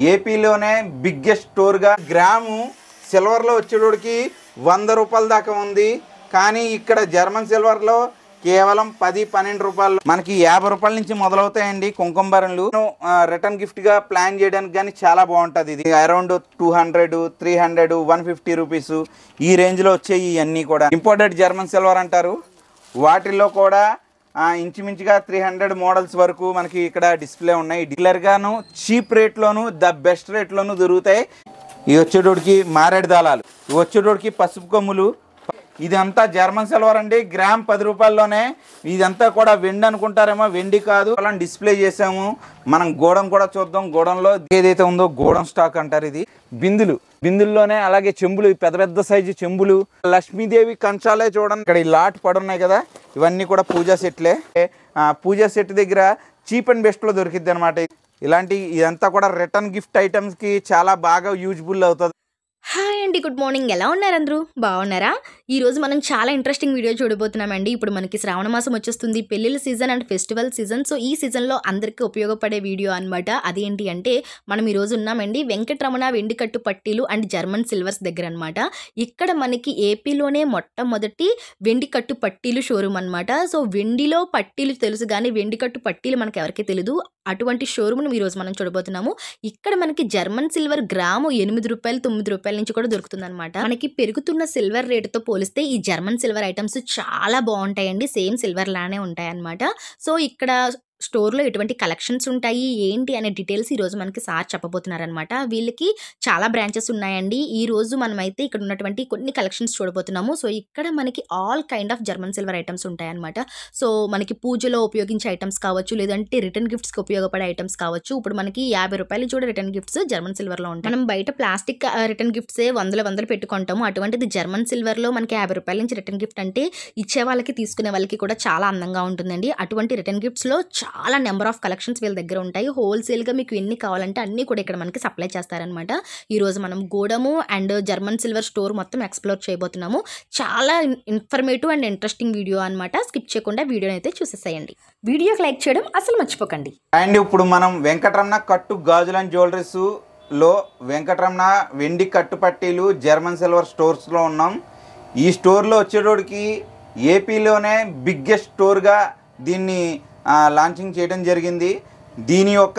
ఏపీలోనే biggest స్టోర్గా gram సిల్వర్లో వచ్చేటోడికి వంద రూపాయల దాకా ఉంది కానీ ఇక్కడ జర్మన్ సిల్వర్లో కేవలం పది పన్నెండు రూపాయలు మనకి యాభై రూపాయల నుంచి మొదలవుతాయండి కుంకుమ బరణలు రిటర్న్ గిఫ్ట్గా ప్లాన్ చేయడానికి కానీ చాలా బాగుంటుంది ఇది around two hundred three hundred one fifty rupees ఈ రేంజ్లో వచ్చాయి ఇవన్నీ కూడా ఇంపోర్టెడ్ జర్మన్ సిల్వర్ అంటారు వాటిల్లో కూడా ఆ, ఇంచుమించుగా త్రీ హండ్రెడ్ మోడల్స్ వరకు మనకి ఇక్కడ డిస్ప్లే ఉన్నాయి డీలర్గాను చీప్ రేట్లోను ద బెస్ట్ రేట్లోను దొరుకుతాయి ఇవి వచ్చేటోడికి మారేడు దాళాలు ఇవి వచ్చేటోడికి పసుపు కొమ్ములు ఇదంతా జర్మన్ సిల్వర్ అండి గ్రామ్ పది రూపాయల్లోనే ఇదంతా కూడా వెండి అనుకుంటారేమో వెండి కాదు అలా డిస్ప్లే చేసాము మనం గోడం కూడా చూద్దాం గోడంలో ఏదైతే ఉందో గోడం స్టాక్ అంటారు ఇది బిందులు బిందుల్లోనే అలాగే చెంబులు ఈ పెద్ద పెద్ద సైజు చెంబులు లక్ష్మీదేవి కంచాలే చూడండి ఇక్కడ ఈ లాట్ పడున్నాయి కదా ఇవన్నీ కూడా పూజా సెట్లే ఆ, పూజా సెట్ దగ్గర చీప్ అండ్ బెస్ట్లో దొరికిద్ది అనమాట ఇలాంటి ఇదంతా కూడా రిటర్న్ గిఫ్ట్ ఐటమ్స్కి చాలా బాగా యూజ్ఫుల్ అవుతుంది హాయ్ అండి గుడ్ మార్నింగ్ ఎలా ఉన్నారు అందరూ బాగున్నారా ఈ రోజు మనం చాలా ఇంట్రెస్టింగ్ వీడియో చూడబోతున్నామండి ఇప్పుడు మనకి శ్రావణ మాసం వచ్చేస్తుంది పెళ్ళిళ్ళ season and festival season so ఈ సీజన్లో అందరికీ ఉపయోగపడే వీడియో అనమాట అదేంటి అంటే మనం ఈ రోజు ఉన్నామండి వెంకటరమణ వెండి కట్టు పట్టీలు అండ్ జర్మన్ సిల్వర్స్ దగ్గర అనమాట ఇక్కడ మనకి ఏపీలోనే మొట్టమొదటి వెండి కట్టు పట్టీలు షోరూమ్ అనమాట సో వెండిలో పట్టీలు తెలుసు కానీ వెండి కట్టు పట్టీలు మనకి ఎవరికీ తెలియదు అటువంటి షోరూమ్ను ఈరోజు మనం చూడబోతున్నాము ఇక్కడ మనకి జర్మన్ సిల్వర్ గ్రాము ఎనిమిది రూపాయలు తొమ్మిది రూపాయల నుంచి కూడా దొరుకుతుంది అనమాట మనకి పెరుగుతున్న సిల్వర్ రేటుతో పోలిస్తే ఈ జర్మన్ సిల్వర్ ఐటమ్స్ చాలా బాగుంటాయండి సేమ్ సిల్వర్ లానే ఉంటాయి అనమాట సో ఇక్కడ స్టోర్లో ఎటువంటి కలెక్షన్స్ ఉంటాయి ఏంటి అనే డీటెయిల్స్ ఈ రోజు మనకి సార్ చెప్పబోతున్నారనమాట వీళ్ళకి చాలా బ్రాంచెస్ ఉన్నాయండి ఈ రోజు మనమైతే ఇక్కడ ఉన్నటువంటి కొన్ని కలెక్షన్స్ చూడబోతున్నాము సో ఇక్కడ మనకి all kind of German silver items ఉంటాయన్నమాట సో మనకి పూజలో ఉపయోగించే ఐటమ్స్ కావచ్చు లేదంటే రిటర్న్ గిఫ్ట్స్కి ఉపయోగపడే ఐటమ్స్ కావచ్చు ఇప్పుడు మనకి యాభై రూపాయలు చూడ రిటర్న్ గిఫ్ట్స్ జర్మన్ సిల్వర్లో ఉంటాయి మనం బయట ప్లాస్టిక్ రిటర్న్ గిఫ్ట్సే వందల వందలు పెట్టుకుంటాము అటువంటిది జర్మన్ సిల్వర్లో మనకి యాభై రూపాయల నుంచి రిటర్న్ గిఫ్ట్ అంటే ఇచ్చే వాళ్ళకి తీసుకునే వాళ్ళకి కూడా చాలా అందంగా ఉంటుందండి అటువంటి రిటర్న్ గిఫ్ట్స్లో చాలా నెంబర్ ఆఫ్ కలెక్షన్స్ వీళ్ళ దగ్గర ఉంటాయి హోల్సేల్గా మీకు ఎన్ని కావాలంటే అన్నీ కూడా ఇక్కడ మనకి సప్లై చేస్తారనమాట ఈరోజు మనం గోడము అండ్ జర్మన్ సిల్వర్ స్టోర్ మొత్తం ఎక్స్ప్లోర్ చేయబోతున్నాము చాలా ఇన్ఫర్మేటివ్ అండ్ ఇంట్రెస్టింగ్ వీడియో అనమాట స్కిప్ చేయకుండా వీడియోని అయితే చూసేసేయండి వీడియోకి లైక్ చేయడం అసలు మర్చిపోకండి అండ్ ఇప్పుడు మనం వెంకటరమణ కట్టు గాజులు అండ్ జ్యువెలరీస్ లో వెంకటరమణ వెండి కట్టు పట్టీలు జర్మన్ సిల్వర్ స్టోర్స్లో ఉన్నాం ఈ స్టోర్లో వచ్చేటోడికి ఏపీలోనే బిగ్గెస్ట్ స్టోర్గా దీన్ని ఆ, లాంచింగ్ చేయడం జరిగింది దీని యొక్క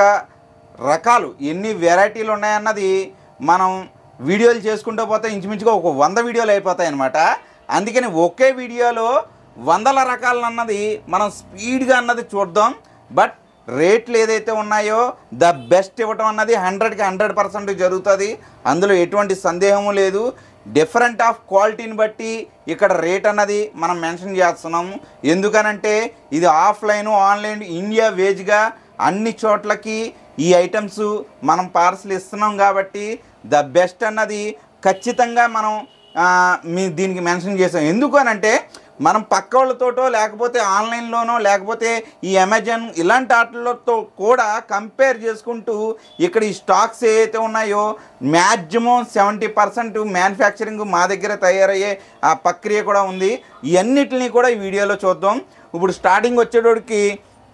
రకాలు ఎన్ని వెరైటీలు ఉన్నాయన్నది మనం వీడియోలు చేసుకుంటూ పోతే ఇంచుమించుగా ఒక వంద వీడియోలు అయిపోతాయి అనమాట అందుకని ఒకే వీడియోలో వందల రకాలు అన్నది మనం స్పీడ్గా అన్నది చూద్దాం బట్ రేట్లు ఏదైతే ఉన్నాయో ద బెస్ట్ ఇవ్వటం అన్నది హండ్రెడ్కి హండ్రెడ్ పర్సెంట్ జరుగుతుంది అందులో ఎటువంటి సందేహము లేదు డిఫరెంట్ ఆఫ్ క్వాలిటీని బట్టి ఇక్కడ రేట్ అన్నది మనం మెన్షన్ చేస్తున్నాము ఎందుకనంటే ఇది ఆఫ్లైన్ ఆన్లైన్ ఇండియా వేజ్గా అన్ని చోట్లకి ఈ ఐటమ్స్ మనం పార్సల్ ఇస్తున్నాం కాబట్టి ద బెస్ట్ అన్నది ఖచ్చితంగా మనం ఆ, మీ దీనికి మెన్షన్ చేసాం ఎందుకు అని అంటే మనం పక్క వాళ్ళతోటో లేకపోతే ఆన్లైన్లోనో లేకపోతే ఈ అమెజాన్ ఇలాంటి వాటిలతో కూడా కంపేర్ చేసుకుంటూ ఇక్కడ ఈ స్టాక్స్ ఏవైతే ఉన్నాయో మ్యాక్సిమం సెవెంటీ పర్సెంట్ మ్యానుఫ్యాక్చరింగ్ మా దగ్గర తయారయ్యే ఆ ప్రక్రియ కూడా ఉంది ఇవన్నిటిని కూడా ఈ వీడియోలో చూద్దాం ఇప్పుడు స్టార్టింగ్ వచ్చేటోడికి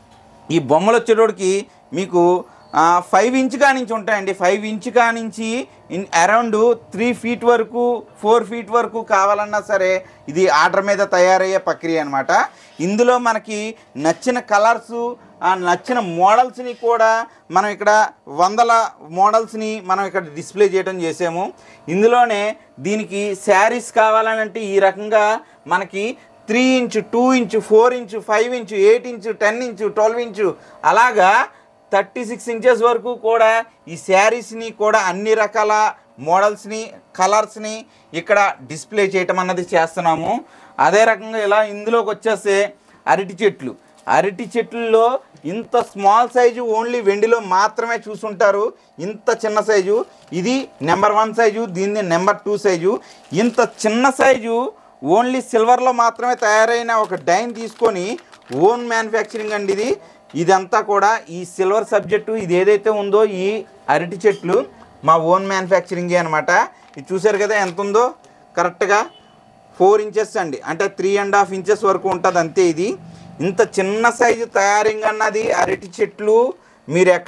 ఈ బొమ్మలు వచ్చేటోడికి మీకు ఫైవ్ ఇంచ్ కా నుంచి ఉంటాయండి ఫైవ్ ఇంచ్ కా నుంచి ఇన్ అరౌండ్ త్రీ ఫీట్ వరకు ఫోర్ ఫీట్ వరకు కావాలన్నా సరే ఇది ఆర్డర్ మీద తయారయ్యే ప్రక్రియ అనమాట ఇందులో మనకి నచ్చిన కలర్సు ఆ నచ్చిన మోడల్స్ని కూడా మనం ఇక్కడ వందల మోడల్స్ని మనం ఇక్కడ డిస్ప్లే చేయడం చేసాము ఇందులోనే దీనికి శారీస్ కావాలనంటే ఈ రకంగా మనకి three inch two inch four inch five inch eight inch ten inch twelve inch అలాగా థర్టీ సిక్స్ ఇంచెస్ వరకు కూడా ఈ శారీస్ని కూడా అన్ని రకాల మోడల్స్ని కలర్స్ని ఇక్కడ డిస్ప్లే చేయటం అన్నది చేస్తున్నాము అదే రకంగా ఇలా ఇందులోకి వచ్చేస్తే అరటి చెట్లు అరటి చెట్లలో ఇంత స్మాల్ సైజు ఓన్లీ వెండిలో మాత్రమే చూసుంటారు ఇంత చిన్న సైజు ఇది నెంబర్ వన్ సైజు దీన్ని నెంబర్ టూ సైజు ఇంత చిన్న సైజు ఓన్లీ సిల్వర్లో మాత్రమే తయారైన ఒక డైన్ తీసుకొని ఓన్ మ్యానుఫ్యాక్చరింగ్ అండి ఇది ఇదంతా కూడా ఈ సిల్వర్ సబ్జెక్టు ఇది ఏదైతే ఉందో ఈ అరటి చెట్లు మా ఓన్ మ్యానుఫ్యాక్చరింగే అనమాట ఇది చూసారు కదా ఎంత ఉందో కరెక్ట్గా ఫోర్ ఇంచెస్ అండి అంటే త్రీ అండ్ హాఫ్ ఇంచెస్ వరకు ఉంటుంది అంతే ఇది ఇంత చిన్న సైజు తయారింగ్ అన్నది అరటి చెట్లు మీరు ఎక్కడ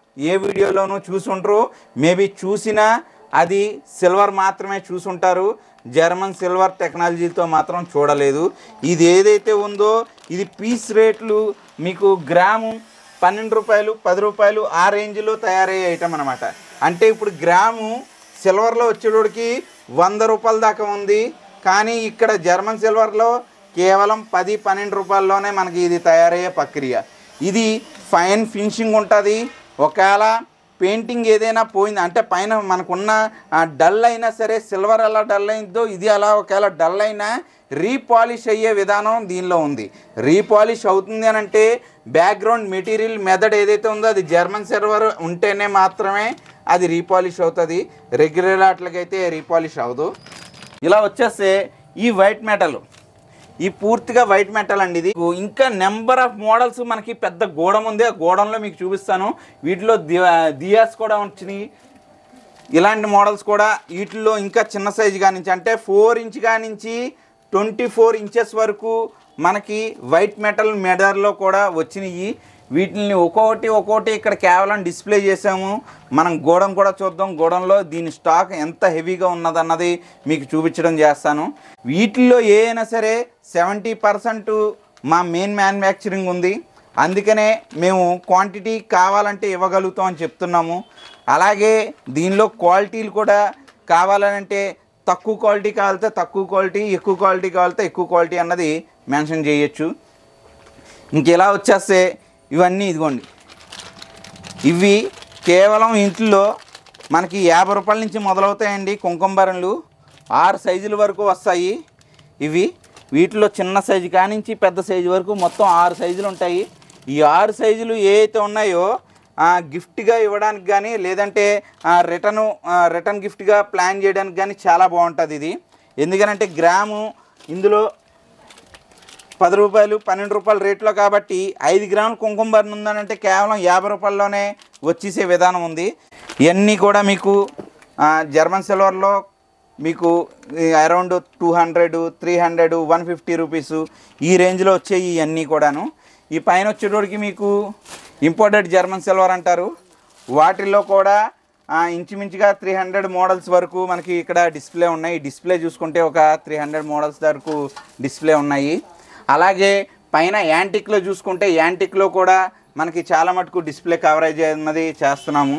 ఏ వీడియోలోనూ చూసుంటారు మేబీ చూసినా అది సిల్వర్ మాత్రమే చూసుంటారు జర్మన్ సిల్వర్ టెక్నాలజీతో మాత్రం చూడలేదు ఇది ఏదైతే ఉందో ఇది పీస్ రేట్లు మీకు గ్రాము పన్నెండు రూపాయలు పది రూపాయలు ఆ రేంజ్లో తయారయ్యే ఐటమ్ అనమాట అంటే ఇప్పుడు గ్రాము సిల్వర్లో వచ్చేటోడికి వంద రూపాయల దాకా ఉంది కానీ ఇక్కడ జర్మన్ సిల్వర్లో కేవలం పది పన్నెండు రూపాయల్లోనే మనకి ఇది తయారయ్యే ప్రక్రియ ఇది ఫైన్ ఫినిషింగ్ ఉంటుంది ఒకవేళ పెయింటింగ్ ఏదైనా పోయింది అంటే పైన మనకున్న డల్ అయినా సరే సిల్వర్ ఎలా డల్ అయిందో ఇది అలా ఒకవేళ డల్ అయినా రీపాలిష్ అయ్యే విధానం దీనిలో ఉంది రీపాలిష్ అవుతుంది అని అంటే బ్యాక్గ్రౌండ్ మెటీరియల్ మెథడ్ ఏదైతే ఉందో అది జర్మన్ సిల్వర్ ఉంటేనే మాత్రమే అది రీపాలిష్ అవుతుంది రెగ్యులర్ వాటికైతే రీపాలిష్ అవ్వదు ఇలా వచ్చేస్తే ఈ వైట్ మెటల్ ఈ పూర్తిగా వైట్ మెటల్ అండి ఇది ఇంకా నెంబర్ ఆఫ్ మోడల్స్ మనకి పెద్ద గోడం ఉంది ఆ గోడంలో మీకు చూపిస్తాను వీటిలో దియా దియాస్ కూడా వచ్చినాయి ఇలాంటి మోడల్స్ కూడా వీటిల్లో ఇంకా చిన్న సైజు కానించి అంటే ఫోర్ ఇంచ్ కానించి ట్వంటీ ఫోర్ ఇంచెస్ వరకు మనకి వైట్ మెటల్ మెడర్లో కూడా వచ్చినాయి వీటిని ఒక్కొక్కటి ఒక్కొక్కటి ఇక్కడ కేవలం డిస్ప్లే చేసాము మనం గోడం కూడా చూద్దాం గోడంలో దీని స్టాక్ ఎంత హెవీగా ఉన్నదన్నది మీకు చూపించడం చేస్తాను వీటిల్లో ఏ అయినా సరే సెవెంటీ పర్సెంట్ మా మెయిన్ మ్యానుఫ్యాక్చరింగ్ ఉంది అందుకనే మేము క్వాంటిటీ కావాలంటే ఇవ్వగలుగుతాం అని చెప్తున్నాము అలాగే దీనిలో క్వాలిటీలు కూడా కావాలంటే తక్కువ క్వాలిటీ కావాలితే తక్కువ క్వాలిటీ ఎక్కువ క్వాలిటీ కావాలితే ఎక్కువ క్వాలిటీ అన్నది మెన్షన్ చేయొచ్చు ఇంకెలా వచ్చేస్తే ఇవన్నీ ఇదిగోండి ఇవి కేవలం ఇంట్లో మనకి యాభై రూపాయల నుంచి మొదలవుతాయండి కుంకుమబరన్లు ఆరు సైజుల వరకు వస్తాయి ఇవి వీటిలో చిన్న సైజు కానించి పెద్ద సైజు వరకు మొత్తం ఆరు సైజులు ఉంటాయి ఈ ఆరు సైజులు ఏ అయితే ఉన్నాయో ఆ, గిఫ్ట్గా ఇవ్వడానికి కానీ లేదంటే రిటర్న్ రిటర్న్ గిఫ్ట్గా ప్లాన్ చేయడానికి కానీ చాలా బాగుంటుంది ఇది ఎందుకనంటే గ్రాము ఇందులో పది రూపాయలు పన్నెండు రూపాయల రేట్లో కాబట్టి ఐదు గ్రాముల కుంకుమ బర్న్ ఉందనంటే కేవలం యాభై రూపాయల్లోనే వచ్చేసే విధానం ఉంది ఇవన్నీ కూడా మీకు ఆ, జర్మన్ సిల్వర్లో మీకు around two hundred three hundred one fifty rupees ఈ రేంజ్లో వచ్చాయి ఇవన్నీ కూడాను ఈ పైన వచ్చేటోడికి మీకు ఇంపోర్టెడ్ జర్మన్ సిల్వర్ అంటారు వాటిల్లో కూడా ఆ, ఇంచుమించుగా త్రీ హండ్రెడ్ మోడల్స్ వరకు మనకి ఇక్కడ డిస్ప్లే ఉన్నాయి ఈ డిస్ప్లే చూసుకుంటే ఒక త్రీ హండ్రెడ్ మోడల్స్ వరకు డిస్ప్లే ఉన్నాయి అలాగే పైన యాంటిక్లో చూసుకుంటే యాంటిక్లో కూడా మనకి చాలా మటుకు డిస్ప్లే కవరేజ్ అన్నది చేస్తున్నాము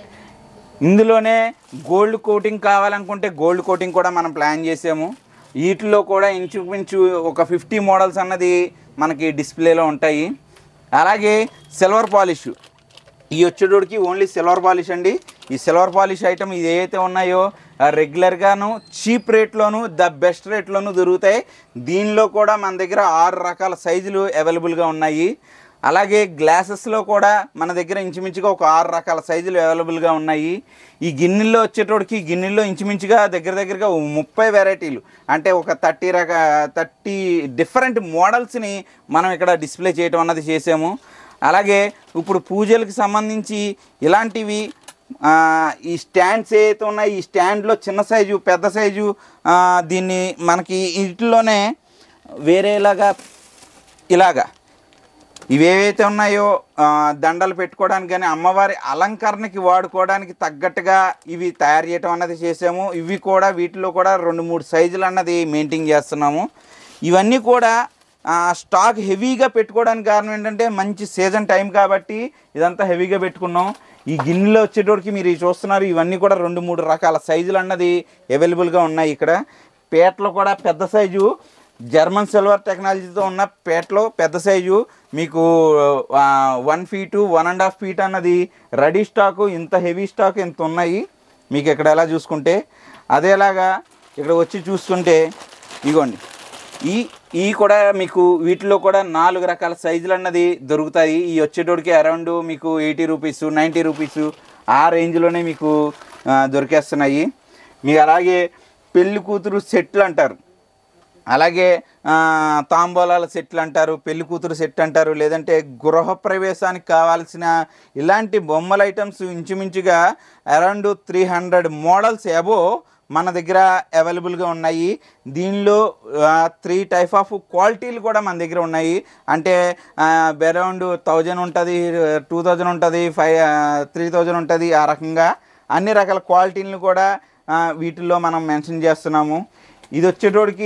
ఇందులోనే గోల్డ్ కోటింగ్ కావాలనుకుంటే గోల్డ్ కోటింగ్ కూడా మనం ప్లాన్ చేసాము వీటిలో కూడా ఇంచుమించు ఒక ఫిఫ్టీ మోడల్స్ అన్నది మనకి డిస్ప్లేలో ఉంటాయి అలాగే సిల్వర్ పాలిష్ ఈ వచ్చేటోడికి ఓన్లీ సిల్వర్ పాలిష్ అండి ఈ సిల్వర్ పాలిష్ ఐటమ్ ఇది ఏవైతే ఉన్నాయో ఆ రెగ్యులర్గాను చీప్ రేట్లోను ద బెస్ట్ రేట్లోను దొరుకుతాయి దీనిలో కూడా మన దగ్గర ఆరు రకాల సైజులు అవైలబుల్గా ఉన్నాయి అలాగే గ్లాసెస్లో కూడా మన దగ్గర ఇంచుమించుగా ఒక ఆరు రకాల సైజులు అవైలబుల్గా ఉన్నాయి ఈ గిన్నెల్లో వచ్చేటోడికి గిన్నెల్లో ఇంచుమించుగా దగ్గర దగ్గరగా ఓ ముప్పై వెరైటీలు అంటే ఒక థర్టీ రక థర్టీ డిఫరెంట్ మోడల్స్ని మనం ఇక్కడ డిస్ప్లే చేయటం అన్నది చేసాము అలాగే ఇప్పుడు పూజలకు సంబంధించి ఇలాంటివి ఆ, ఈ స్టాండ్స్ ఏవైతే ఉన్నాయో ఈ స్టాండ్లో చిన్న సైజు పెద్ద సైజు ఆ, దీన్ని మనకి వీటిలోనే వేరేలాగా ఇలాగా ఇవేవైతే ఉన్నాయో ఆ, దండలు పెట్టుకోవడానికి కానీ అమ్మవారి అలంకరణకి వాడుకోవడానికి తగ్గట్టుగా ఇవి తయారు చేయటం అన్నది చేసాము ఇవి కూడా వీటిలో కూడా రెండు మూడు సైజులు అన్నది మెయింటైన్ చేస్తున్నాము ఇవన్నీ కూడా ఆ, స్టాక్ హెవీగా పెట్టుకోవడానికి కారణం ఏంటంటే మంచి సీజన్ టైం కాబట్టి ఇదంతా హెవీగా పెట్టుకున్నాం ఈ గిన్నెలో వచ్చేటోడికి మీరు ఇవి చూస్తున్నారు ఇవన్నీ కూడా రెండు మూడు రకాల సైజులు అన్నది అవైలబుల్గా ఉన్నాయి ఇక్కడ పేటలో కూడా పెద్ద సైజు జర్మన్ సిల్వర్ టెక్నాలజీతో ఉన్న పేటలో పెద్ద సైజు మీకు one feet one and half feet అన్నది రెడీ స్టాకు ఇంత హెవీ స్టాక్ ఇంత ఉన్నాయి మీకు ఇక్కడ ఎలా చూసుకుంటే అదేలాగా ఇక్కడ వచ్చి చూసుకుంటే ఇగోండి ఈ ఈ కూడా మీకు వీటిలో కూడా నాలుగు రకాల సైజులు అన్నది దొరుకుతాయి ఈ వచ్చేటోడికి అరౌండ్ మీకు ఎయిటీ రూపీస్ నైంటీ రూపీస్ ఆ రేంజ్లోనే మీకు ఆ, దొరికేస్తున్నాయి మీకు అలాగే పెళ్లి కూతురు సెట్లు అంటారు అలాగే ఆ, తాంబూలాల సెట్లు అంటారు పెళ్లి కూతురు సెట్ అంటారు లేదంటే గృహ ప్రవేశానికి కావాల్సిన ఇలాంటి బొమ్మల ఐటమ్స్ ఇంచుమించుగా అరౌండ్ త్రీ హండ్రెడ్ మోడల్స్ అబో మన దగ్గర అవైలబుల్గా ఉన్నాయి దీనిలో త్రీ టైప్ ఆఫ్ క్వాలిటీలు కూడా మన దగ్గర ఉన్నాయి అంటే అరౌండ్ థౌజండ్ ఉంటుంది టూ థౌజండ్ ఉంటుంది ఫైవ్ త్రీ థౌజండ్ ఉంటుంది ఆ రకంగా అన్ని రకాల క్వాలిటీలను కూడా ఆ, వీటిల్లో మనం మెన్షన్ చేస్తున్నాము ఇది వచ్చేటోడికి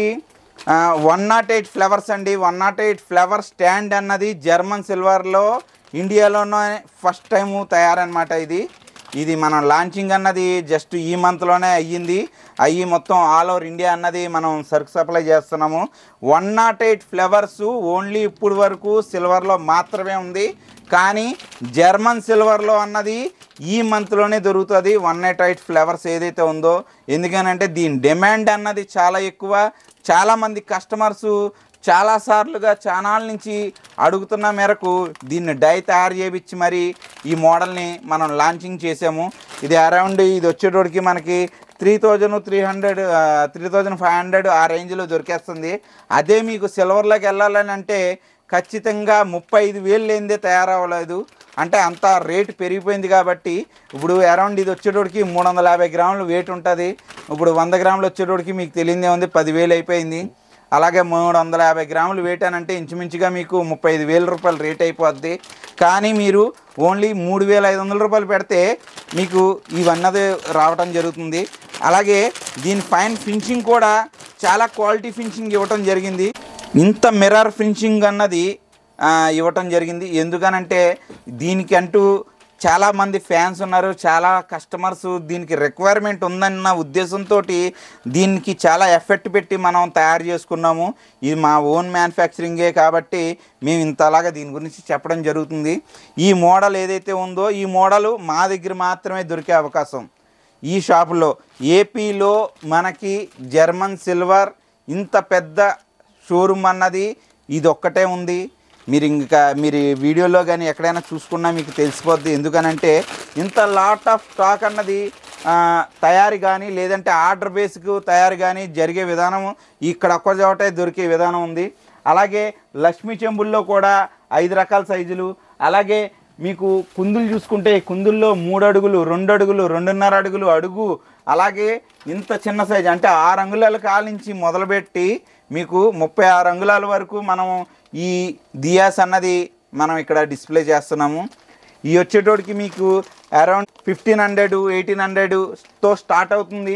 వన్ నాట్ ఎయిట్ ఫ్లవర్స్ అండి one nought eight flower stand అన్నది జర్మన్ సిల్వర్లో ఇండియాలోనే ఫస్ట్ టైం తయారనమాట ఇది ఇది మనం లాంచింగ్ అన్నది జస్ట్ ఈ మంత్లోనే అయ్యింది అయ్యి మొత్తం ఆల్ ఓవర్ ఇండియా అన్నది మనం సరుకు సప్లై చేస్తున్నాము one nought eight flowers only ఇప్పుడు వరకు సిల్వర్లో మాత్రమే ఉంది కానీ జర్మన్ సిల్వర్లో అన్నది ఈ మంత్లోనే దొరుకుతుంది వన్ నాట్ ఎయిట్ ఫ్లవర్స్ ఏదైతే ఉందో ఎందుకనంటే దీని డిమాండ్ అన్నది చాలా ఎక్కువ చాలామంది కస్టమర్స్ చాలా సార్లుగా ఛానల్ నుంచి అడుగుతున్న మేరకు దీన్ని డై తయారు చేయించి మరి ఈ మోడల్ని మనం లాంచింగ్ చేసాము ఇది అరౌండ్ ఇది వచ్చేటోడికి మనకి three thousand three hundred three thousand five hundred ఆ రేంజ్లో దొరికేస్తుంది అదే మీకు సిల్వర్లోకి వెళ్ళాలని అంటే ఖచ్చితంగా ముప్పై ఐదు వేలు లేనిదే తయారవ్వలేదు అంటే అంత రేటు పెరిగిపోయింది కాబట్టి ఇప్పుడు అరౌండ్ ఇది వచ్చేటోడికి మూడు వందల యాభై గ్రాములు వెయిట్ ఉంటుంది ఇప్పుడు వంద గ్రాములు వచ్చేటోడికి మీకు తెలియదే ఉంది పదివేలు అయిపోయింది అలాగే మూడు వందల యాభై గ్రాములు వెయిట్ అని అంటే ఇంచుమించుగా మీకు ముప్పై ఐదు వేల రూపాయలు రేట్ అయిపోద్ది కానీ మీరు ఓన్లీ మూడు వేల ఐదు వందల రూపాయలు పెడితే మీకు ఇవన్నది రావటం జరుగుతుంది అలాగే దీని ఫైన్ ఫినిషింగ్ కూడా చాలా క్వాలిటీ ఫినిషింగ్ ఇవ్వటం జరిగింది ఇంత మిర్రర్ ఫినిషింగ్ అన్నది ఆ, ఇవ్వటం జరిగింది ఎందుకనంటే దీనికంటూ చాలామంది ఫ్యాన్స్ ఉన్నారు చాలా కస్టమర్స్ దీనికి రిక్వైర్మెంట్ ఉందన్న ఉద్దేశంతో దీనికి చాలా ఎఫెక్ట్ పెట్టి మనం తయారు చేసుకున్నాము ఇది మా ఓన్ మ్యానుఫ్యాక్చరింగే కాబట్టి మేము ఇంతలాగా దీని గురించి చెప్పడం జరుగుతుంది ఈ మోడల్ ఏదైతే ఉందో ఈ మోడల్ మా దగ్గర మాత్రమే దొరికే అవకాశం ఈ షాపులో ఏపీలో మనకి జర్మన్ సిల్వర్ ఇంత పెద్ద షోరూమ్ అన్నది ఇది ఒక్కటే ఉంది మీరు ఇంకా మీరు ఈ వీడియోలో కానీ ఎక్కడైనా చూసుకున్నా మీకు తెలిసిపోద్ది ఎందుకనంటే ఇంత లాట్ ఆఫ్ స్టాక్ అన్నది ఆ, తయారీ కానీ లేదంటే ఆర్డర్ బేస్కు తయారీ కానీ జరిగే విధానం ఇక్కడ ఒక్క చోటే దొరికే విధానం ఉంది అలాగే లక్ష్మీ చెంబుల్లో కూడా ఐదు రకాల సైజులు అలాగే మీకు కుందులు చూసుకుంటే కుందుల్లో మూడు అడుగులు రెండు అడుగులు రెండున్నర అడుగులు అడుగు అలాగే ఇంత చిన్న సైజు అంటే ఆరు అంగుళాల కాల నుంచి మొదలుపెట్టి మీకు ముప్పై ఆరు అంగుళాల వరకు మనం ఈ దియాస్ అన్నది మనం ఇక్కడ డిస్ప్లే చేస్తున్నాము ఈ వచ్చేటోడికి మీకు అరౌండ్ ఫిఫ్టీన్ హండ్రెడ్ ఎయిటీన్ హండ్రెడ్తో స్టార్ట్ అవుతుంది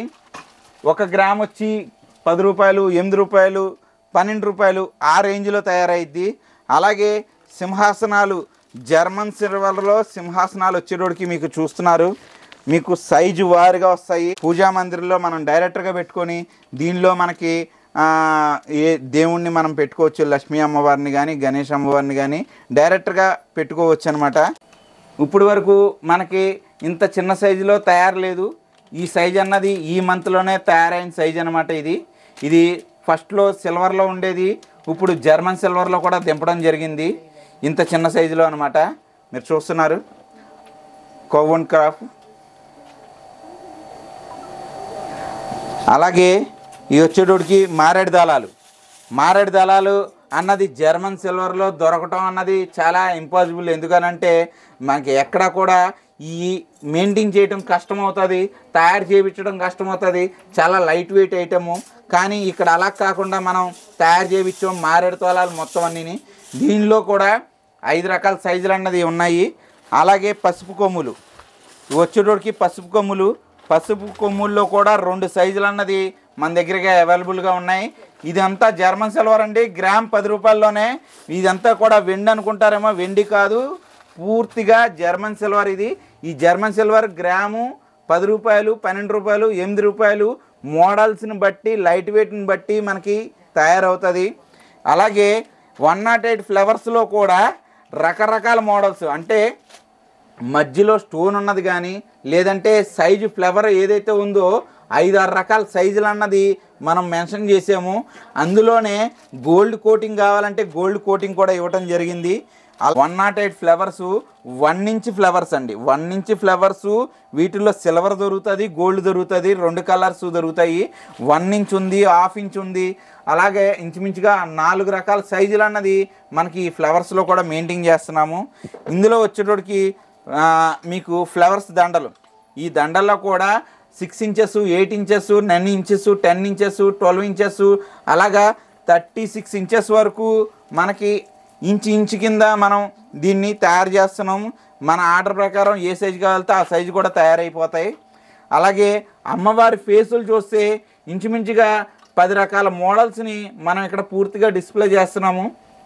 ఒక గ్రామ్ వచ్చి పది రూపాయలు ఎనిమిది రూపాయలు పన్నెండు రూపాయలు ఆ రేంజ్లో తయారైద్ది అలాగే సింహాసనాలు జర్మన్ సిల్వర్లో సింహాసనాలు వచ్చేటోడికి మీకు చూస్తున్నారు మీకు సైజు వారుగా వస్తాయి పూజా మందిరంలో మనం డైరెక్ట్గా పెట్టుకొని దీనిలో మనకి ఆ, ఏ దేవుణ్ణి మనం పెట్టుకోవచ్చు లక్ష్మీ అమ్మవారిని కానీ గణేష్ అమ్మవారిని కానీ డైరెక్ట్గా పెట్టుకోవచ్చు అనమాట ఇప్పుడు వరకు మనకి ఇంత చిన్న సైజులో తయారు లేదు ఈ సైజ్ అన్నది ఈ మంత్లోనే తయారైన సైజ్ అనమాట ఇది ఇది ఫస్ట్లో సిల్వర్లో ఉండేది ఇప్పుడు జర్మన్ సిల్వర్లో కూడా దింపడం జరిగింది ఇంత చిన్న సైజులో అనమాట మీరు చూస్తున్నారు కోవన్ క్రాఫ్ అలాగే ఈ వచ్చేటోడికి మారేడు దళాలు మారేడు దళాలు అన్నది జర్మన్ సిల్వర్లో దొరకటం అన్నది చాలా ఇంపాసిబుల్ ఎందుకనంటే మనకి ఎక్కడ కూడా ఈ మెయింటైన్ చేయటం కష్టమవుతుంది తయారు చేయించడం కష్టమవుతుంది చాలా లైట్ వెయిట్ ఐటము కానీ ఇక్కడ అలా కాకుండా మనం తయారు చేయించాం మారేడు తోలాలు మొత్తం అన్నీని దీనిలో కూడా ఐదు రకాల సైజులు అన్నది ఉన్నాయి అలాగే పసుపు కొమ్ములు వచ్చేటోడికి పసుపు కొమ్ములు పసుపు కొమ్ముల్లో కూడా రెండు సైజులు అన్నది మన దగ్గరగా అవైలబుల్గా ఉన్నాయి ఇదంతా జర్మన్ సిల్వర్ అండి గ్రామ్ పది రూపాయల్లోనే ఇదంతా కూడా వెండి అనుకుంటారేమో వెండి కాదు పూర్తిగా జర్మన్ సిల్వర్ ఇది ఈ జర్మన్ సిల్వర్ గ్రాము పది రూపాయలు పన్నెండు రూపాయలు ఎనిమిది రూపాయలు మోడల్స్ని బట్టి లైట్ వెయిట్ని బట్టి మనకి తయారవుతుంది అలాగే వన్ నాట్ ఎయిట్ ఫ్లవర్స్లో కూడా రకరకాల మోడల్స్ అంటే మధ్యలో స్టోన్ ఉన్నది కానీ లేదంటే సైజు ఫ్లవర్ ఏదైతే ఉందో ఐదు ఆరు రకాల సైజులు అన్నది మనం మెన్షన్ చేసాము అందులోనే గోల్డ్ కోటింగ్ కావాలంటే గోల్డ్ కోటింగ్ కూడా ఇవ్వటం జరిగింది one nought eight flowers one inch flowers అండి వన్ ఇంచ్ ఫ్లవర్స్ వీటిల్లో సిల్వర్ దొరుకుతుంది గోల్డ్ దొరుకుతుంది రెండు కలర్స్ దొరుకుతాయి వన్ ఇంచ్ ఉంది హాఫ్ ఇంచ్ ఉంది అలాగే ఇంచుమించుగా నాలుగు రకాల సైజులు అన్నది మనకి ఈ ఫ్లవర్స్లో కూడా మెయింటైన్ చేస్తున్నాము ఇందులో వచ్చేటోడికి ఆ, మీకు ఫ్లవర్స్ దండలు ఈ దండల్లో కూడా six inches eight inches nine inches ten inches twelve inches అలాగా థర్టీ సిక్స్ ఇంచెస్ వరకు మనకి ఇంచు ఇంచు కింద మనం దీన్ని తయారు చేస్తున్నాము మన ఆర్డర్ ప్రకారం ఏ సైజు కావాలితే ఆ సైజు కూడా తయారైపోతాయి అలాగే అమ్మవారి ఫేసులు చూస్తే ఇంచుమించుగా పది రకాల మోడల్స్ని మనం ఇక్కడ పూర్తిగా డిస్ప్లే చేస్తున్నాము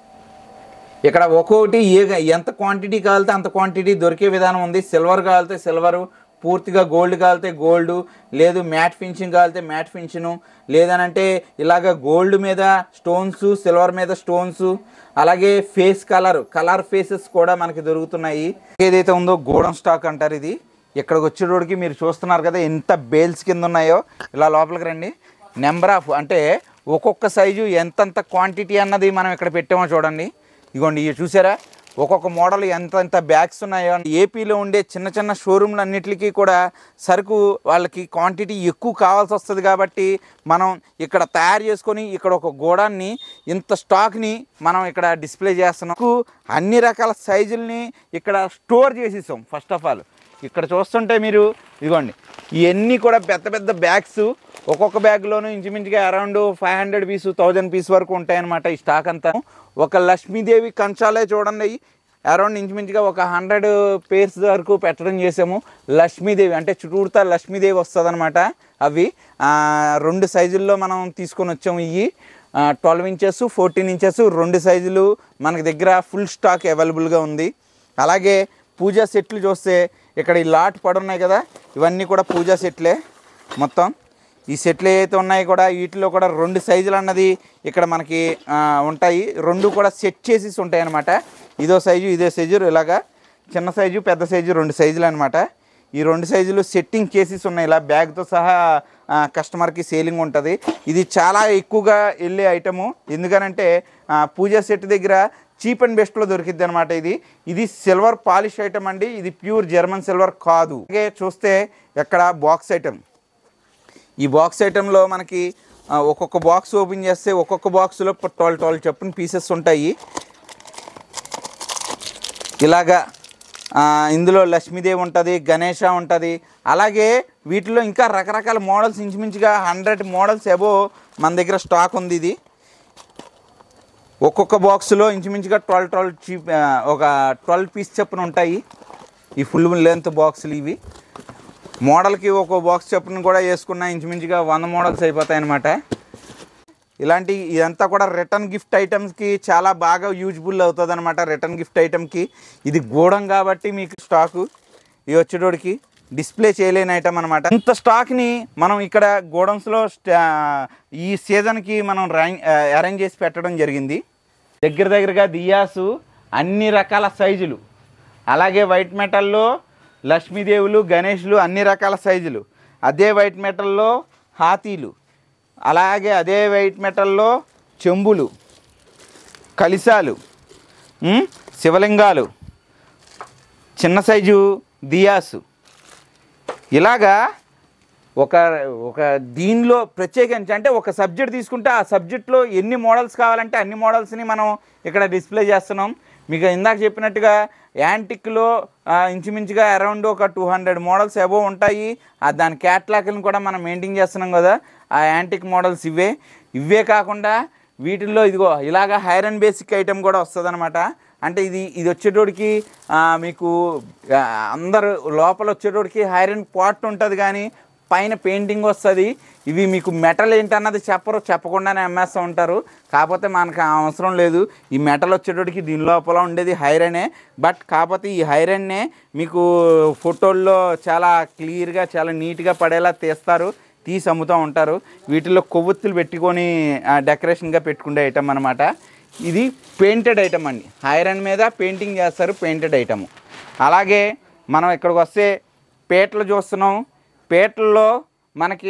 ఇక్కడ ఒక్కొక్కటి ఏ ఎంత క్వాంటిటీ కావాలితే అంత క్వాంటిటీ దొరికే విధానం ఉంది సిల్వర్ కావాలితే సిల్వరు పూర్తిగా గోల్డ్ కావాలితే గోల్డ్ లేదు మ్యాట్ ఫినిషింగ్ కావాలితే మ్యాట్ ఫినిషను లేదనంటే ఇలాగ గోల్డ్ మీద స్టోన్స్ సిల్వర్ మీద స్టోన్స్ అలాగే ఫేస్ కలర్ కలర్ ఫేసెస్ కూడా మనకి దొరుకుతున్నాయి ఏదైతే ఉందో గోడౌన్ స్టాక్ అంటారు ఇది ఇక్కడికి వచ్చేటోడికి మీరు చూస్తున్నారు కదా ఎంత బేల్స్ కింద ఉన్నాయో ఇలా లోపలికి రండి నెంబర్ ఆఫ్ అంటే ఒక్కొక్క సైజు ఎంతంత క్వాంటిటీ అన్నది మనం ఇక్కడ పెట్టామో చూడండి ఇగోండి ఇవి చూసారా ఒక్కొక్క మోడల్ ఎంత ఎంత బ్యాగ్స్ ఉన్నాయో ఏపీలో ఉండే చిన్న చిన్న షోరూమ్లు అన్నిటికీ కూడా సరుకు వాళ్ళకి క్వాంటిటీ ఎక్కువ కావాల్సి వస్తుంది కాబట్టి మనం ఇక్కడ తయారు చేసుకొని ఇక్కడ ఒక గోడాన్ని ఇంత స్టాక్ని మనం ఇక్కడ డిస్ప్లే చేస్తున్నాం అన్ని రకాల సైజుల్ని ఇక్కడ స్టోర్ చేసేసాం ఫస్ట్ ఆఫ్ ఆల్ ఇక్కడ చూస్తుంటే మీరు ఇదిగోండి ఇవన్నీ కూడా పెద్ద పెద్ద బ్యాగ్స్ ఒక్కొక్క బ్యాగ్లోనూ ఇంచుమించుగా around five hundred piece thousand piece వరకు ఉంటాయన్నమాట ఈ స్టాక్ అంతా ఒక లక్ష్మీదేవి కంచాలే చూడండి అరౌండ్ ఇంచుమించుగా ఒక హండ్రెడ్ పేర్స్ వరకు పెట్టడం చేసాము లక్ష్మీదేవి అంటే చుట్టూతా లక్ష్మీదేవి వస్తుంది అనమాట అవి ఆ, రెండు సైజుల్లో మనం తీసుకొని వచ్చాము ఇవి ట్వెల్వ్ ఇంచెస్ ఫోర్టీన్ ఇంచెస్ రెండు సైజులు మనకి దగ్గర ఫుల్ స్టాక్ అవైలబుల్గా ఉంది అలాగే పూజా సెట్లు చూస్తే ఇక్కడ ఈ లాట్ పడున్నాయి కదా ఇవన్నీ కూడా పూజా సెట్లే మొత్తం ఈ సెట్లు ఏవైతే ఉన్నాయో కూడా వీటిలో కూడా రెండు సైజులు అన్నది ఇక్కడ మనకి ఆ, ఉంటాయి రెండు కూడా సెట్ చేసి ఉంటాయి అన్నమాట ఇదో సైజు ఇదే సైజు ఇలాగా చిన్న సైజు పెద్ద సైజు రెండు సైజులు అనమాట ఈ రెండు సైజులు సెట్టింగ్ చేసేసి ఉన్నాయి ఇలా బ్యాగ్తో సహా ఆ, కస్టమర్కి సేలింగ్ ఉంటుంది ఇది చాలా ఎక్కువగా వెళ్ళే ఐటము ఎందుకనంటే ఆ, పూజా సెట్ దగ్గర చీప్ అండ్ బెస్ట్లో దొరికిద్ది అనమాట ఇది ఇది సిల్వర్ పాలిష్ ఐటమ్ అండి ఇది ప్యూర్ జర్మన్ సిల్వర్ కాదు అలాగే చూస్తే ఎక్కడ బాక్స్ ఐటమ్ ఈ బాక్స్ ఐటెంలో మనకి ఆ, ఒక్కొక్క బాక్స్ ఓపెన్ చేస్తే ఒక్కొక్క బాక్స్లో ట్వెల్వ్ ట్వెల్వ్ చొప్పున పీసెస్ ఉంటాయి ఇలాగా ఆ, ఇందులో లక్ష్మీదేవి ఉంటుంది గణేష ఉంటుంది అలాగే వీటిలో ఇంకా రకరకాల మోడల్స్ ఇంచుమించుగా హండ్రెడ్ మోడల్స్ ఎబో మన దగ్గర స్టాక్ ఉంది ఇది ఒక్కొక్క బాక్స్లో ఇంచుమించుగా ట్వెల్వ్ ట్వెల్వ్ చీప్ ఒక ట్వెల్వ్ పీస్ చొప్పున ఉంటాయి ఈ ఫుల్ లెంత్ బాక్సులు ఇవి మోడల్కి ఒక బాక్స్ చొప్పున కూడా వేసుకున్న ఇంచుమించుగా వంద మోడల్స్ అయిపోతాయి అనమాట ఇలాంటి ఇదంతా కూడా రిటర్న్ గిఫ్ట్ ఐటమ్స్కి చాలా బాగా యూజ్ఫుల్ అవుతుంది అనమాట రిటర్న్ గిఫ్ట్ ఐటమ్కి ఇది గూడం కాబట్టి మీకు స్టాకు ఇది వచ్చేటోడికి డిస్ప్లే చేయలేని ఐటమ్ అనమాట ఇంత స్టాక్ని మనం ఇక్కడ గోడౌన్స్లో ఈ సీజన్కి మనం అరేంజ్ చేసి పెట్టడం జరిగింది దగ్గర దగ్గరగా దియాసు అన్ని రకాల సైజులు అలాగే వైట్ మెటల్లో లక్ష్మీదేవులు గణేష్లు అన్ని రకాల సైజులు అదే వైట్ మెటల్లో హాతీలు అలాగే అదే వైట్ మెటల్లో చెంబులు కలిశాలు ఉమ్, శివలింగాలు చిన్న సైజు దియాసు ఇలాగా ఒక ఒక దీనిలో ప్రత్యేకించి అంటే ఒక సబ్జెక్ట్ తీసుకుంటే ఆ సబ్జెక్ట్లో ఎన్ని మోడల్స్ కావాలంటే అన్ని మోడల్స్ని మనం ఇక్కడ డిస్ప్లే చేస్తున్నాం మీకు ఇందాక చెప్పినట్టుగా యాంటిక్లో ఆ, ఇంచుమించుగా అరౌండ్ ఒక టూ హండ్రెడ్ మోడల్స్ అబోవ్ ఉంటాయి ఆ దాని క్యాట్లాగ్ని కూడా మనం మెయింటైన్ చేస్తున్నాం కదా ఆ యాంటిక్ మోడల్స్ ఇవే ఇవే కాకుండా వీటిల్లో ఇదిగో ఇలాగ హైర్ అండ్ బేసిక్ ఐటెం కూడా వస్తుంది అంటే ఇది ఇది వచ్చేటోడికి ఆ, మీకు ఆ, అందరు లోపల వచ్చేటోడికి హైరన్ పాట్ ఉంటుంది కానీ పైన పెయింటింగ్ వస్తుంది ఇవి మీకు మెటల్ ఏంటన్నది చెప్పరు చెప్పకుండానే అమ్మేస్తూ ఉంటారు కాకపోతే మనకు ఆ అవసరం లేదు ఈ మెటల్ వచ్చేటోడికి దీని లోపల ఉండేది హైరనే బట్ కాకపోతే ఈ హైరన్నే మీకు ఫోటోల్లో చాలా క్లియర్గా చాలా నీట్గా పడేలా తీస్తారు తీసి అమ్ముతూ ఉంటారు వీటిల్లో కొవ్వొత్తులు పెట్టుకొని ఆ, డెకరేషన్గా పెట్టుకునే ఐటమ్ అనమాట ఇది పెయింటెడ్ ఐటమ్ అండి ఐరన్ మీద పెయింటింగ్ చేస్తారు పెయింటెడ్ ఐటమ్ అలాగే మనం ఇక్కడికి వస్తే పేటలు చూస్తున్నాం పేటల్లో మనకి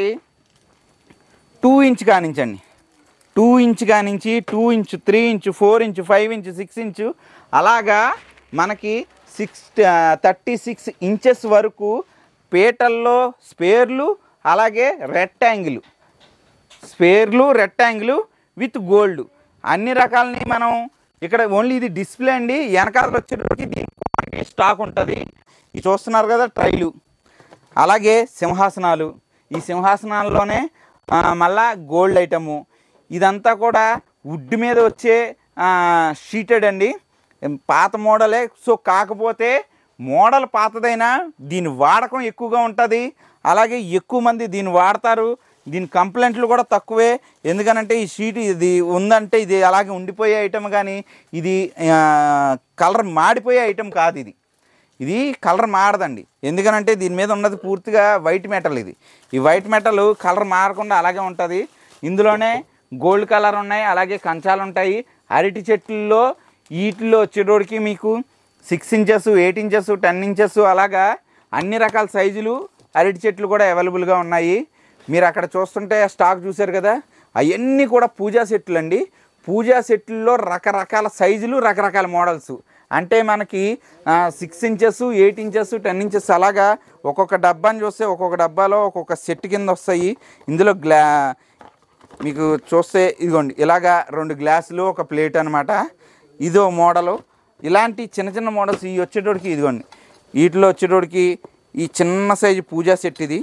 టూ ఇంచ్ కానించండి టూ ఇంచ్ కానించి two inch three inch four inch five inch six inch అలాగా మనకి సిక్స్ థర్టీ సిక్స్ ఇంచెస్ వరకు పేటల్లో స్పేర్లు అలాగే రెక్టాంగిల్ స్పేర్లు రెక్టాంగిల్ విత్ గోల్డ్ అన్ని రకాలని మనం ఇక్కడ ఓన్లీ ఇది డిస్ప్లే అండి వెనకాల వచ్చేటప్పటికి దీనికి స్టాక్ ఉంటుంది ఇది చూస్తున్నారు కదా ట్రైలు అలాగే సింహాసనాలు ఈ సింహాసనాల్లోనే ఆ, మళ్ళా గోల్డ్ ఐటము ఇదంతా కూడా వుడ్ మీద వచ్చే షీటెడ్ అండి పాత మోడలే సో కాకపోతే మోడల్ పాతదైనా దీని వాడకం ఎక్కువగా ఉంటుంది అలాగే ఎక్కువ మంది దీన్ని వాడతారు దీని కంప్లైంట్లు కూడా తక్కువే ఎందుకనంటే ఈ షీట్ ఇది ఉందంటే ఇది అలాగే ఉండిపోయే ఐటమ్ కానీ ఇది కలర్ మాడిపోయే ఐటమ్ కాదు ఇది ఇది కలర్ మారదండి ఎందుకనంటే దీని మీద ఉన్నది పూర్తిగా వైట్ మెటల్ ఇది ఈ వైట్ మెటల్ కలర్ మారకుండా అలాగే ఉంటుంది ఇందులోనే గోల్డ్ కలర్ ఉన్నాయి అలాగే కంచాలు ఉంటాయి అరటి చెట్లలో వీటిల్లో వచ్చేటోడికి మీకు six inches eight inches ten inches అలాగా అన్ని రకాల సైజులు అరటి చెట్లు కూడా అవైలబుల్గా ఉన్నాయి మీరు అక్కడ చూస్తుంటే స్టాక్ చూశారు కదా అవన్నీ కూడా పూజా సెట్లు అండి పూజా సెట్లలో రకరకాల సైజులు రకరకాల మోడల్స్ అంటే మనకి six inches eight inches ten inches అలాగా ఒక్కొక్క డబ్బాని చూస్తే ఒక్కొక్క డబ్బాలో ఒక్కొక్క సెట్ కింద వస్తాయి ఇందులో గ్లా మీకు చూస్తే ఇదిగోండి ఇలాగా రెండు గ్లాసులు ఒక ప్లేట్ అనమాట ఇదో మోడలు ఇలాంటి చిన్న చిన్న మోడల్స్ ఇవి వచ్చేటోడికి ఇదిగోండి వీటిలో వచ్చేటోడికి ఈ చిన్న సైజు పూజా సెట్ ఇది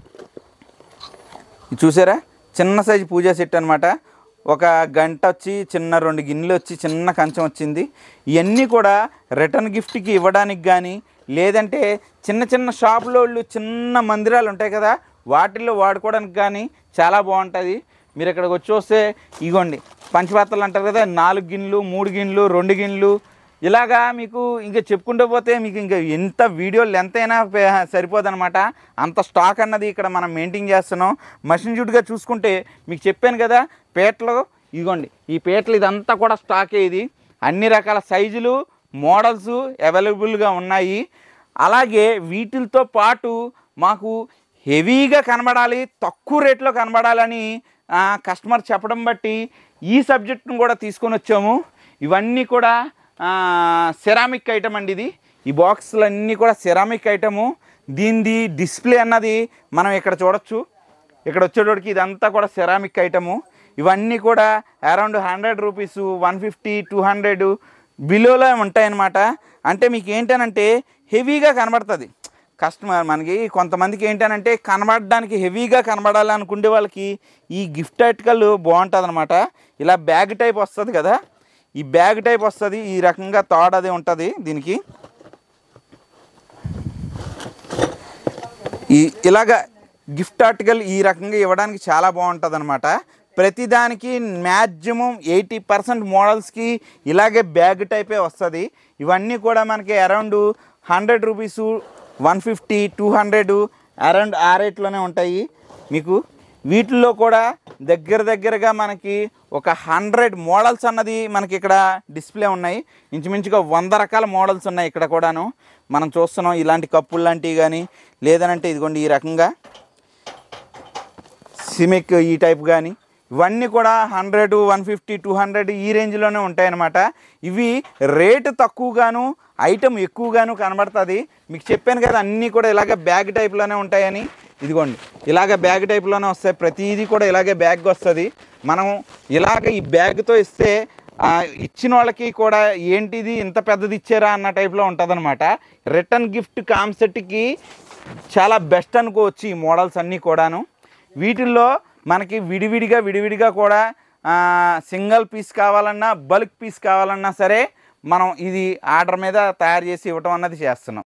ఇది చూసారా చిన్న సైజు పూజా సెట్ అనమాట ఒక గంట వచ్చి చిన్న రెండు గిన్నెలు వచ్చి చిన్న కంచం వచ్చింది ఇవన్నీ కూడా రిటర్న్ గిఫ్ట్కి ఇవ్వడానికి కానీ లేదంటే చిన్న చిన్న షాపులో వాళ్ళు చిన్న మందిరాలు ఉంటాయి కదా వాటిల్లో వాడుకోవడానికి కానీ చాలా బాగుంటుంది మీరు ఇక్కడికి వచ్చి వస్తే ఇగోండి పంచపాత్రలు అంటారు కదా నాలుగు గిన్నెలు మూడు గిన్నెలు రెండు గిన్నెలు ఇలాగా మీకు ఇంకా చెప్పుకుంటూ పోతే మీకు ఇంకా ఎంత వీడియో లెంత్ అయినా సరిపోదన్నమాట అంత స్టాక్ అన్నది ఇక్కడ మనం మెయింటైన్ చేస్తున్నాం మషిన్ జుడ్గా చూసుకుంటే మీకు చెప్పాను కదా పేటలో ఇదిగోండి ఈ పేటలు ఇదంతా కూడా స్టాకే ఇది అన్ని రకాల సైజులు మోడల్స్ అవైలబుల్గా ఉన్నాయి అలాగే వీటితో పాటు మాకు హెవీగా కనబడాలి తక్కువ రేట్లో కనబడాలని ఆ, కస్టమర్ చెప్పడం బట్టి ఈ సబ్జెక్ట్ను కూడా తీసుకొని వచ్చాము ఇవన్నీ కూడా సెరామిక్ ఐటమ్ అండి ఇది ఈ బాక్సులు అన్నీ కూడా సెరామిక్ ఐటము దీనిది డిస్ప్లే అన్నది మనం ఇక్కడ చూడొచ్చు ఇక్కడ వచ్చేటోడికి ఇదంతా కూడా సెరామిక్ ఐటము ఇవన్నీ కూడా around hundred rupees one fifty two hundred బిలోలో ఉంటాయన్నమాట అంటే మీకు ఏంటనంటే హెవీగా కనబడుతుంది కస్టమర్ మనకి కొంతమందికి ఏంటనంటే కనబడడానికి హెవీగా కనబడాలి అనుకునే వాళ్ళకి ఈ గిఫ్ట్ ఆర్టికల్ బాగుంటుంది అనమాట ఇలా బ్యాగ్ టైప్ వస్తుంది కదా ఈ బ్యాగ్ టైప్ వస్తుంది ఈ రకంగా థాడ్ అది ఉంటుంది దీనికి ఈ ఇలాగ గిఫ్ట్ ఆర్టికల్ ఈ రకంగా ఇవ్వడానికి చాలా బాగుంటుంది అనమాట ప్రతిదానికి మ్యాక్సిమం ఎయిటీ పర్సెంట్ మోడల్స్కి ఇలాగే బ్యాగ్ టైపే వస్తుంది ఇవన్నీ కూడా మనకి around hundred rupees one fifty two hundred around ఆ రేట్లోనే ఉంటాయి మీకు వీటిల్లో కూడా దగ్గర దగ్గరగా మనకి ఒక హండ్రెడ్ మోడల్స్ అన్నది మనకి ఇక్కడ డిస్ప్లే ఉన్నాయి ఇంచుమించుగా వంద రకాల మోడల్స్ ఉన్నాయి ఇక్కడ కూడాను మనం చూస్తున్నాం ఇలాంటి కప్పులు లాంటివి కానీ లేదనంటే ఇదిగోండి ఈ రకంగా సిమిక్ ఈ టైప్ కానీ ఇవన్నీ కూడా hundred one fifty two hundred ఈ రేంజ్లోనే ఉంటాయన్నమాట ఇవి రేటు తక్కువగాను ఐటమ్ ఎక్కువగాను కనబడుతుంది మీకు చెప్పాను కదా అన్నీ కూడా ఇలాగ బ్యాగ్ టైప్లోనే ఉంటాయని ఇదిగోండి ఇలాగ బ్యాగ్ టైప్లోనే వస్తాయి ప్రతిదీ కూడా ఇలాగే బ్యాగ్ వస్తుంది మనం ఇలాగ ఈ బ్యాగ్తో ఇస్తే ఆ, ఇచ్చిన వాళ్ళకి కూడా ఏంటిది ఇంత పెద్దది ఇచ్చారా అన్న టైప్లో ఉంటుంది రిటర్న్ గిఫ్ట్ కాన్సెప్ట్కి చాలా బెస్ట్ అనుకోవచ్చు ఈ మోడల్స్ అన్నీ కూడాను వీటిల్లో మనకి విడివిడిగా విడివిడిగా కూడా సింగిల్ పీస్ కావాలన్నా బల్క్ పీస్ కావాలన్నా సరే మనం ఇది ఆర్డర్ మీద తయారు చేసి ఇవ్వటం అన్నది చేస్తున్నాం